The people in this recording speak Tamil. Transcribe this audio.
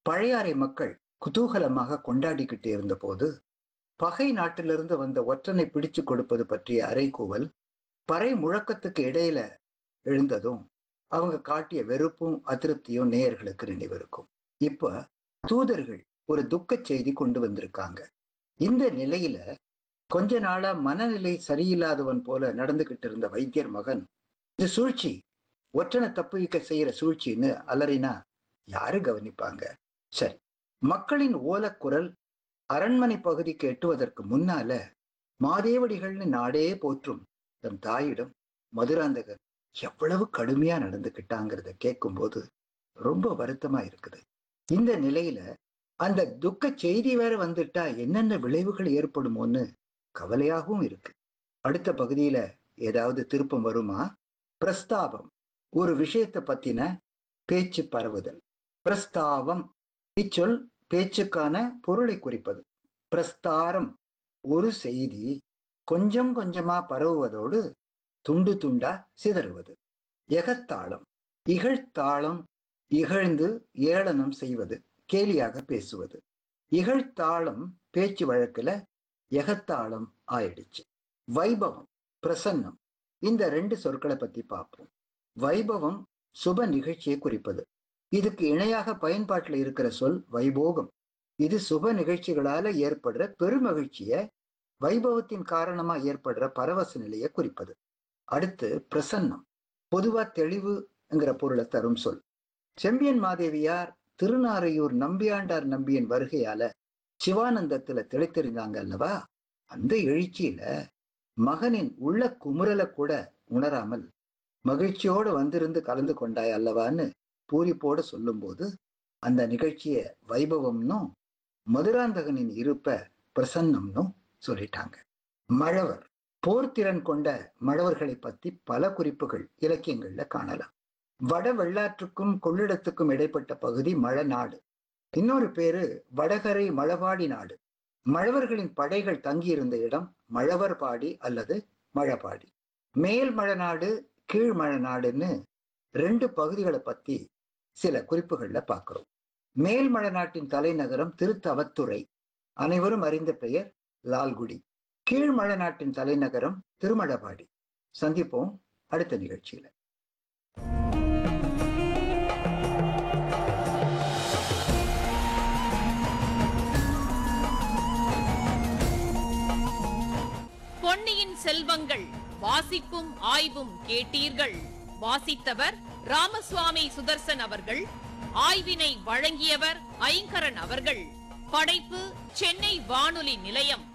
பழையாறை மக்கள் குதூகலமாக கொண்டாடிக்கிட்டு இருந்தபோது பகை நாட்டிலிருந்து வந்த ஒற்றனை பிடிச்சு கொடுப்பது பற்றிய அறைகூவல் பறை முழக்கத்துக்கு இடையில எழுந்ததும் அவங்க காட்டிய வெறுப்பும் அதிருப்தியும் நேயர்களுக்கு நினைவிருக்கும் இப்ப தூதர்கள் ஒரு துக்கச் செய்தி கொண்டு வந்திருக்காங்க இந்த நிலையில கொஞ்ச நாளா மனநிலை சரியில்லாதவன் போல நடந்துகிட்டு இருந்த வைத்தியர் மகன் இது சூழ்ச்சி ஒற்றனை தப்புவிக்க செய்யற சூழ்ச்சின்னு அலறினா யாரு கவனிப்பாங்க சரி மக்களின் ஓலக்குரல் அரண்மனை பகுதிக்கு எட்டுவதற்கு முன்னால மாதேவடிகள்னு நாடே போற்றும் தன் தாயிடம் மதுராந்தகர் எவ்வளவு கடுமையா நடந்துகிட்டாங்கிறத கேட்கும்போது ரொம்ப வருத்தமா இருக்குது இந்த நிலையில அந்த துக்க செய்தி வேற வந்துட்டா என்னென்ன விளைவுகள் ஏற்படுமோன்னு கவலையாகவும் இருக்கு அடுத்த பகுதியில ஏதாவது திருப்பம் வருமா பிரஸ்தாபம் ஒரு விஷயத்தை பத்தின பேச்சு பரவுதல் பிரஸ்தாவம் இச்சொல் பேச்சுக்கான பொருளை குறிப்பது பிரஸ்தாரம் ஒரு செய்தி கொஞ்சம் கொஞ்சமா பரவுவதோடு துண்டு துண்டா சிதறுவது எகத்தாளம் இகழ்த்தாளம் இகழ்ந்து ஏளனம் செய்வது கேலியாக பேசுவது இகழ்த்தாளம் பேச்சு வழக்குல எகத்தாளம் ஆயிடுச்சு வைபவம் பிரசன்னம் இந்த ரெண்டு சொற்களை பத்தி பார்ப்போம் வைபவம் சுப நிகழ்ச்சியை குறிப்பது இதுக்கு இணையாக பயன்பாட்டில் இருக்கிற சொல் வைபோகம் இது சுப நிகழ்ச்சிகளால ஏற்படுற பெருமகிழ்ச்சிய வைபவத்தின் காரணமா ஏற்படுற பரவச நிலையை குறிப்பது அடுத்து பிரசன்னம் பொதுவா தெளிவுங்கிற பொருளை தரும் சொல் செம்பியன் மாதேவியார் திருநாரையூர் நம்பியாண்டார் நம்பியின் வருகையால சிவானந்தத்துல திளைத்திருந்தாங்க அல்லவா அந்த எழுச்சியில மகனின் உள்ள குமுறலை கூட உணராமல் மகிழ்ச்சியோடு வந்திருந்து கலந்து கொண்டாய் அல்லவான்னு பூரிப்போடு சொல்லும்போது அந்த நிகழ்ச்சிய வைபவம்னும் மதுராந்தகனின் இருப்ப பிரசன்னம்னும் சொல்லிட்டாங்க மழவர் போர்த்திறன் கொண்ட மழவர்களை பத்தி பல குறிப்புகள் இலக்கியங்கள்ல காணலாம் வட வெள்ளாற்றுக்கும் கொள்ளிடத்துக்கும் இடைப்பட்ட பகுதி மழநாடு இன்னொரு பேரு வடகரை மழபாடி நாடு மழவர்களின் படைகள் தங்கியிருந்த இடம் மழவர்பாடி அல்லது மழபாடி மேல் மழநாடு கீழ் மழநாடுன்னு ரெண்டு பகுதிகளை பத்தி சில குறிப்புகள்ல பார்க்கிறோம் மேல் மழநாட்டின் தலைநகரம் திருத்தவத்துறை அனைவரும் அறிந்த பெயர் லால்குடி கீழ் மழநாட்டின் தலைநகரம் திருமழபாடி சந்திப்போம் அடுத்த நிகழ்ச்சியில பொன்னியின் செல்வங்கள் வாசிப்பும் ஆய்வும் கேட்டீர்கள் வாசித்தவர் ராமசுவாமி சுதர்சன் அவர்கள் ஆய்வினை வழங்கியவர் ஐங்கரன் அவர்கள் படைப்பு சென்னை வானொலி நிலையம்